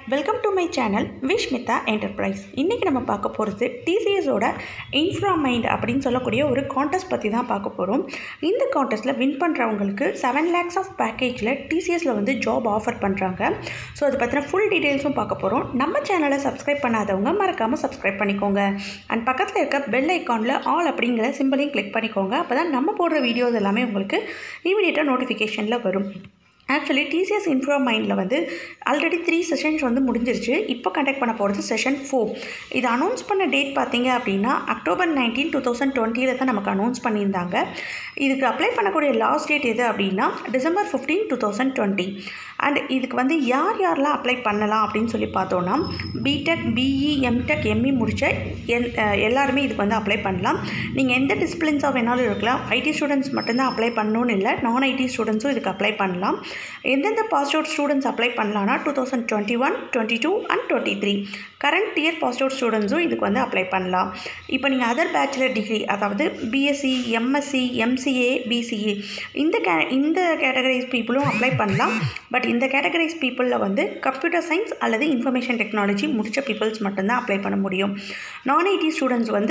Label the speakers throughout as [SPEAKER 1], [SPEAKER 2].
[SPEAKER 1] welcome to my channel Vishmitha enterprise இன்றைக்கி நம்ம பார்க்க போகிறது டிசிஎஸோட இன்ஃப்ரா மைண்ட் அப்படின்னு சொல்லக்கூடிய ஒரு கான்டெஸ்ட் பற்றி தான் பார்க்க போகிறோம் இந்த கான்டெஸ்ட்டில் வின் பண்ணுறவங்களுக்கு செவன் லேக்ஸ் ஆஃப் பேக்கேஜில் டிசிஎஸில் வந்து ஜாப் ஆஃபர் பண்ணுறாங்க ஸோ அதை பற்றின ஃபுல் டீட்டெயில்ஸும் பார்க்க போகிறோம் நம்ம சேனலை சப்ஸ்கிரைப் பண்ணாதவங்க மறக்காமல் சப்ஸ்கிரைப் பண்ணிக்கோங்க அண்ட் பக்கத்தில் இருக்க பெல் ஐக்கானில் ஆல் அப்படிங்கிற சிம்பிளையும் கிளிக் பண்ணிக்கோங்க அப்போ தான் நம்ம போடுற வீடியோஸ் எல்லாமே உங்களுக்கு இமீடியட்டாக நோட்டிஃபிகேஷனில் வரும் ஆக்சுவலி டிசிஎஸ் இன்ஃப்ரோ மைண்டில் வந்து ஆல்ரெடி த்ரீ செஷன்ஸ் வந்து முடிஞ்சிருச்சு இப்போ கண்டக்ட் பண்ண போகிறது செஷன் ஃபோர் இது அனௌன்ஸ் பண்ண டேட் பார்த்தீங்க அப்படின்னா அக்டோபர் நைன்டீன் டூ தௌசண்ட் டுவெண்ட்டியில் தான் நமக்கு அனௌன்ஸ் பண்ணியிருந்தாங்க இதுக்கு அப்ளை பண்ணக்கூடிய லாஸ்ட் டேட் எது அப்படின்னா December fifteen two thousand twenty and இதுக்கு வந்து யார் யாரெல்லாம் அப்ளை பண்ணலாம் அப்படின்னு சொல்லி பார்த்தோன்னா பிடெக் பிஇ எம்டெக் எம்இ முடித்த எல் எல்லாருமே இதுக்கு வந்து அப்ளை பண்ணலாம் நீங்கள் எந்த டிசிப்ளின்ஸாக வேணாலும் இருக்கலாம் ஐடி ஸ்டூடெண்ட்ஸ் மட்டும்தான் அப்ளை பண்ணணும்னு இல்லை நான் ஐடி ஸ்டூடெண்ட்ஸும் இதுக்கு அப்ளை பண்ணலாம் எந்தெந்த பாஸ் அவுட் ஸ்டூடெண்ட்ஸ் அப்ளை பண்ணலான்னா two thousand twenty one twenty two and twenty three current year pass out ஸ்டூடெண்ட்ஸும் இதுக்கு வந்து அப்ளை பண்ணலாம் இப்போ நீங்கள் அதர் பேச்சுலர் டிகிரி அதாவது பிஎஸ்சி எம்எஸ்சி எம்சிஏ பிசிஏ இந்த கே இந்த கேட்டகரைஸ் பீப்புளும் அப்ளை பண்ணலாம் பட் இந்த கேட்டகரைஸ் பீப்புளில் வந்து கம்ப்யூட்டர் சயின்ஸ் அல்லது இன்ஃபர்மேஷன் டெக்னாலஜி முடித்த பீப்புள்ஸ் மட்டும்தான் அப்ளை பண்ண முடியும் நான் ஐடி ஸ்டூடெண்ட்ஸ் வந்து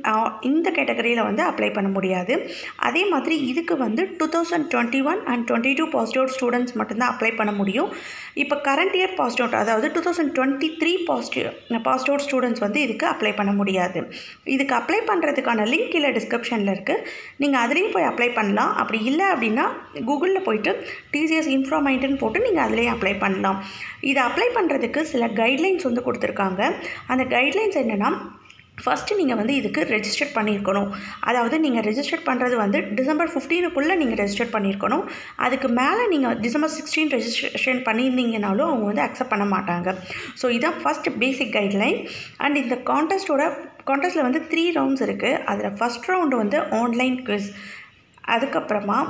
[SPEAKER 1] இந்த கேட்டகரியில் வந்து அப்ளை பண்ண முடியாது அதே மாதிரி இதுக்கு வந்து two thousand twenty one and twenty two pass out students மட்டும்தான் அப்ளை பண்ண முடியும் இப்போ கரண்ட் இயர் பாஸ் அவுட் அதாவது two thousand twenty three positive pass out students வந்து இதுக்கு அப்ளை பண்ண முடியாது இதுக்கு அப்ளை பண்ணுறதுக்கான லிங்க் கீழே டிஸ்கிரிப்ஷனில் இருக்குது நீங்கள் அதுலேயும் போய் அப்ளை பண்ணலாம் அப்படி இல்லை அப்படின்னா கூகுளில் போயிட்டு டிசிஎஸ் இன்ஃப்ராமைண்டுன்னு போட்டு நீங்கள் அதுலேயே அப்ளை பண்ணலாம் இதை அப்ளை பண்ணுறதுக்கு சில கைட்லைன்ஸ் வந்து கொடுத்துருக்காங்க அந்த கைட்லைன்ஸ் என்னென்னா ஃபஸ்ட்டு நீங்கள் வந்து இதுக்கு ரெஜிஸ்டர் பண்ணியிருக்கணும் அதாவது நீங்கள் ரெஜிஸ்டர் பண்ணுறது வந்து டிசம்பர் ஃபிஃப்டீனுக்குள்ளே நீங்கள் ரெஜிஸ்டர் பண்ணியிருக்கணும் அதுக்கு மேலே நீங்கள் டிசம்பர் சிக்ஸ்டீன் ரெஜிஸ்ட்ரேஷன் பண்ணியிருந்தீங்கனாலும் அவங்க வந்து அக்செப்ட் பண்ண மாட்டாங்க ஸோ இதுதான் ஃபஸ்ட் பேசிக் கைட்லைன் அண்ட் இந்த கான்டெஸ்ட்டோட கான்டெஸ்ட்டில் வந்து த்ரீ ரவுண்ட்ஸ் இருக்குது அதில் ஃபஸ்ட் ரவுண்டு வந்து ஆன்லைன் குவிஸ் அதுக்கப்புறமா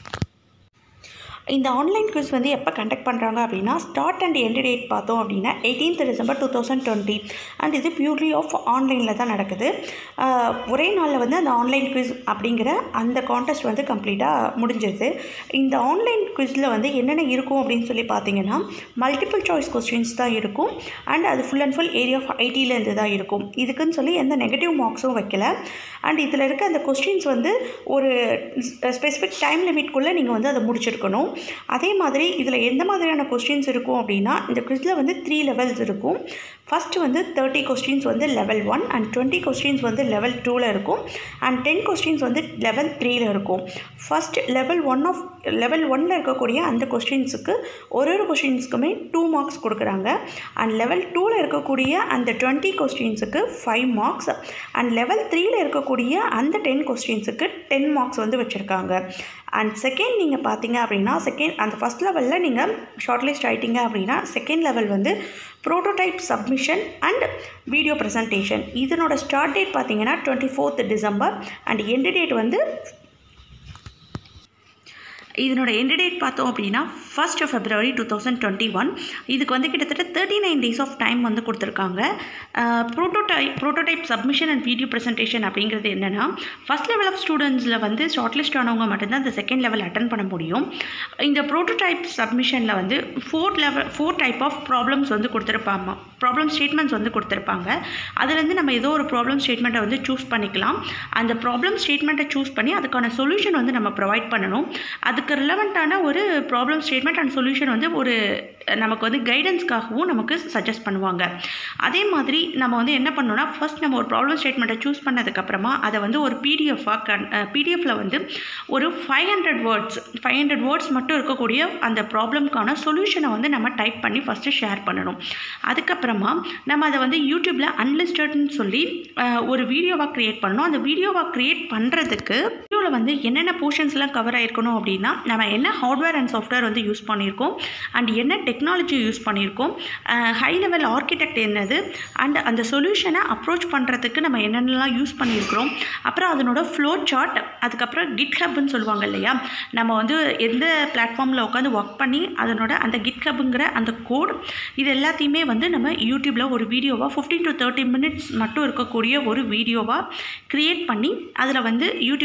[SPEAKER 1] இந்த ஆன்லைன் குவிஸ் வந்து எப்போ கண்டக்ட் பண்ணுறாங்க அப்படின்னா ஸ்டார்ட் அண்ட் எண்ட் டேட் பார்த்தோம் அப்படின்னா eighteenth December two thousand twenty and இது பியூர்லி ஆஃப் ஆன்லைனில் தான் நடக்குது ஒரே நாளில் வந்து அந்த ஆன்லைன் குவிஸ் அப்படிங்கிற அந்த கான்டெஸ்ட் வந்து கம்ப்ளீட்டாக முடிஞ்சிருது இந்த ஆன்லைன் குவிஸில் வந்து என்னென்ன இருக்கும் அப்படின்னு சொல்லி பார்த்தீங்கன்னா மல்டிபிள் சாய்ஸ் கொஸ்டின்ஸ் தான் இருக்கும் அண்ட் அது full and full area of ஐடியிலேருந்து தான் இருக்கும் இதுக்குன்னு சொல்லி எந்த நெகட்டிவ் மார்க்ஸும் வைக்கல அண்ட் இதில் இருக்க அந்த கொஸ்டின்ஸ் வந்து ஒரு ஸ்பெசிஃபிக் டைம் லிமிட்குள்ளே நீங்கள் வந்து அதை முடிச்சிருக்கணும் அதே மாதிரி இதில் எந்த மாதிரியான கொஸ்டின்ஸ் இருக்கும் அப்படின்னா இந்த குவிஸில் வந்து த்ரீ லெவல்ஸ் இருக்கும் ஃபஸ்ட்டு வந்து தேர்ட்டி கொஸ்டின்ஸ் வந்து level one and twenty questions வந்து லெவல் டூவில் இருக்கும் அண்ட் டென் கொஸ்டின்ஸ் வந்து லெவல் த்ரீயில் இருக்கும் first level one of level ஒனில் இருக்கக்கூடிய அந்த கொஸ்டின்ஸுக்கு ஒரு ஒரு கொஸ்டின்ஸுக்குமே டூ மார்க்ஸ் கொடுக்குறாங்க அண்ட் லெவல் டூவில் இருக்கக்கூடிய அந்த டுவெண்ட்டி கொஸ்டின்ஸுக்கு ஃபைவ் மார்க்ஸ் அண்ட் லெவல் த்ரீயில் இருக்கக்கூடிய அந்த டென் கொஸ்டின்ஸுக்கு டென் மார்க்ஸ் வந்து வச்சுருக்காங்க அண்ட் செகண்ட் நீங்கள் பார்த்தீங்க அப்படின்னா செகண்ட் அந்த ஃபஸ்ட் லெவலில் நீங்கள் ஷார்ட் லிஸ்ட் ஆகிட்டீங்க அப்படின்னா செகண்ட் லெவல் வந்து prototype submission and video presentation இதனோட ஸ்டார்ட் டேட் பார்த்தீங்கன்னா twenty fourth December and end date வந்து இதனோட எண்டு டேட் பார்த்தோம் அப்படின்னா first February two thousand twenty one இதுக்கு வந்து கிட்டத்தட்ட thirty nine days of time வந்து கொடுத்துருக்காங்க prototype prototype submission and video presentation அப்படிங்கிறது என்னென்னா ஃபஸ்ட் லெவல் ஆஃப் ஸ்டூடெண்ட்ஸில் வந்து ஷார்ட் லிஸ்ட் ஆனவங்க மட்டும்தான் இந்த செகண்ட் லெவல் அட்டன் பண்ண முடியும் இந்த ப்ரோட்டோடைப் சப்மிஷனில் வந்து four level four type of problems வந்து கொடுத்துருப்பாங்க ப்ராப்ளம் ஸ்டேட்மெண்ட்ஸ் வந்து கொடுத்துருப்பாங்க அதுலேருந்து நம்ம ஏதோ ஒரு ப்ராப்ளம் ஸ்டேட்மெண்ட்டை வந்து சூஸ் பண்ணிக்கலாம் அந்த ப்ராப்ளம் ஸ்டேட்மெண்ட்டை சூஸ் பண்ணி அதுக்கான சொல்யூஷன் வந்து நம்ம ப்ரொவைட் பண்ணணும் அதுக்கு ரிலவெண்ட்டான ஒரு ப்ராப்ளம் ஸ்டேட்மெண்ட் அண்ட் சொல்யூஷன் வந்து ஒரு நமக்கு வந்து கைடன்ஸ்க்காகவும் நமக்கு சஜஸ்ட் பண்ணுவாங்க அதே மாதிரி நம்ம வந்து என்ன பண்ணோம்னா ஃபஸ்ட் நம்ம ஒரு ப்ராப்ளம் ஸ்டேட்மெண்ட்டை சூஸ் பண்ணதுக்கப்புறமா அதை வந்து ஒரு பிடிஎஃபாக கன் பிடிஎஃபில் வந்து ஒரு five hundred words five hundred words மட்டும் இருக்கக்கூடிய அந்த ப்ராப்ளம்க்கான சொல்யூஷனை வந்து நம்ம டைப் பண்ணி ஃபஸ்ட்டு ஷேர் பண்ணணும் அதுக்கப்புறமா நம்ம அதை வந்து யூடியூப்பில் அன்லிஸ்டட்னு சொல்லி ஒரு வீடியோவாக க்ரியேட் பண்ணணும் அந்த வீடியோவாக க்ரியேட் பண்ணுறதுக்கு வீடியோவில் வந்து என்னென்ன போர்ஷன்ஸ்லாம் கவர் ஆகிருக்கணும் அப்படின்னா நம்ம என்ன ஹார்ட்வேர் அண்ட் சாஃப்ட்வேர் வந்து யூஸ் பண்ணியிருக்கோம் அண்ட் என்ன டெக்னாலஜி யூஸ் பண்ணியிருக்கோம் ஹை லெவல் ஆர்கிடெக்ட் என்னது அண்ட் அந்த சொல்யூஷனை அப்ரோச் பண்ணுறதுக்கு நம்ம என்னென்னலாம் யூஸ் பண்ணியிருக்கிறோம் அப்புறம் அதனோட ஃப்ளோ சார்ட் அதுக்கப்புறம் கிட் ஹப்னு சொல்லுவாங்க இல்லையா நம்ம வந்து எந்த பிளாட்ஃபார்மில் உட்காந்து ஒர்க் பண்ணி அதனோட அந்த கிட் ஹப்புங்கிற அந்த கோட் இது எல்லாத்தையுமே வந்து நம்ம யூடியூப்பில் ஒரு வீடியோவாக ஃபிஃப்டீன் டு தேர்ட்டி மினிட்ஸ் மட்டும் இருக்கக்கூடிய ஒரு வீடியோவாக க்ரியேட் பண்ணி அதில் வந்து யூடியூப்பில் அன்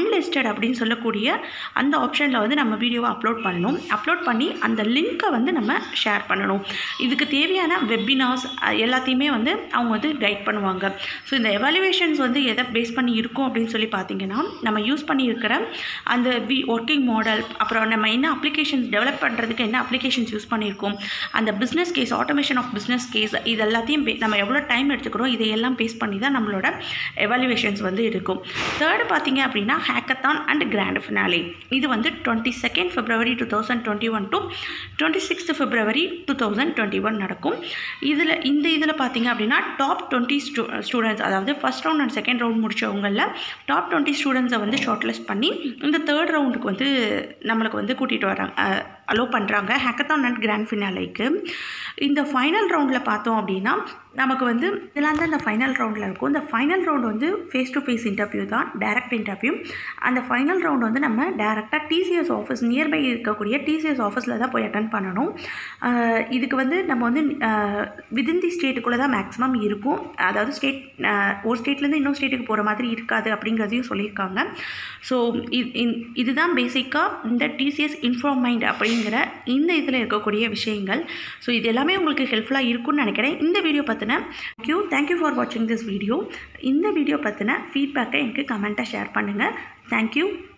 [SPEAKER 1] அன்லிஸ்டட் அப்படின்னு சொல்லக்கூடிய அந்த ஆப்ஷனில் வந்து நம்ம வீடியோவை அப்லோட் பண்ணணும் அப்லோட் பண்ணி அந்த லிங்க்கை வந்து நம்ம ஷேர் பண்ணணும் இதுக்கு தேவையான வெப்பினார்ஸ் எல்லாத்தையுமே வந்து அவங்க வந்து கைட் பண்ணுவாங்க ஸோ இந்த எவாலுவேஷன்ஸ் வந்து எதை பேஸ் பண்ணி இருக்கும் அப்படின்னு சொல்லி பார்த்தீங்கன்னா நம்ம யூஸ் பண்ணியிருக்கிற அந்த வி ஒர்க்கிங் மாடல் அப்புறம் நம்ம என்ன அப்ளிகேஷன்ஸ் டெவலப் பண்ணுறதுக்கு என்ன அப்ளிகேஷன்ஸ் யூஸ் பண்ணியிருக்கோம் அந்த business case automation of business case இது எல்லாத்தையும் பே- நம்ம எவ்வளோ டைம் எடுத்துக்கிறோம் இதையெல்லாம் பேஸ் பண்ணி தான் நம்மளோட எவாலுவேஷன்ஸ் வந்து இருக்கும் தேர்டு பார்த்தீங்க அப்படின்னா ஹேக்கத்தான் அண்ட் கிராண்ட் ஃபினாலே இது வந்து twenty second February two thousand twenty one to twenty sixth February two thousand twenty one நடக்கும் இதில் இந்த இதில் பார்த்தீங்க அப்படின்னா டாப் டுவெண்ட்டி ஸ்டூ ஸ்டூடெண்ட்ஸ் அதாவது first round and second round முடிச்சவங்களில் டாப் டுவெண்ட்டி ஸ்டூடெண்ட்ஸை வந்து ஷார்ட் லிஸ்ட் பண்ணி இந்த தேர்ட் ரவுண்டுக்கு வந்து நம்மளுக்கு வந்து கூட்டிகிட்டு வராங்க அலோவ் பண்ணுறாங்க ஹேக்கத்தான் அண்ட் கிராண்ட் ஃபினாலேக்கு இந்த ஃபைனல் ரவுண்டில் பார்த்தோம் அப்படின்னா நமக்கு வந்து இதெல்லாம் தான் இந்த ஃபைனல் ரவுண்டில் இருக்கும் இந்த ஃபைனல் ரவுண்ட் வந்து ஃபேஸ் டு ஃபேஸ் இன்டர்வியூ தான் டைரக்ட் இன்டர்வியூ அந்த ஃபைனல் ரவுண்ட் வந்து நம்ம டேரெக்டாக டிசிஎஸ் ஆஃபீஸ் நியர்பை இருக்கக்கூடிய டிசிஎஸ் ஆஃபீஸில் தான் போய் அட்டன் பண்ணணும் ஆஹ் இதுக்கு வந்து நம்ம வந்து விதின் தி ஸ்டேட்டுக்குள்ளே தான் மேக்ஸிமம் இருக்கும் அதாவது ஸ்டேட் ஒரு ஸ்டேட்லேருந்து இன்னொரு ஸ்டேட்டுக்கு போகிற மாதிரி இருக்காது அப்படிங்கிறதையும் சொல்லியிருக்காங்க ஸோ இதுதான் பேசிக்காக இந்த டிசிஎஸ் இன்ஃபார்மைண்ட் அப்படிங்கிற இந்த இதில் இருக்கக்கூடிய விஷயங்கள் ஸோ இது எல்லாமே உங்களுக்கு ஹெல்ப்ஃபுல்லாக இருக்கும்னு நினைக்கிறேன் இந்த வீடியோ பற்றின தேங்க்யூ தேங்க்யூ ஃபார் வாட்சிங் திஸ் வீடியோ இந்த வீடியோ பற்றின ஃபீட்பேக்கை எனக்கு கமெண்ட்டாக ஷேர் பண்ணுங்கள் தேங்க்யூ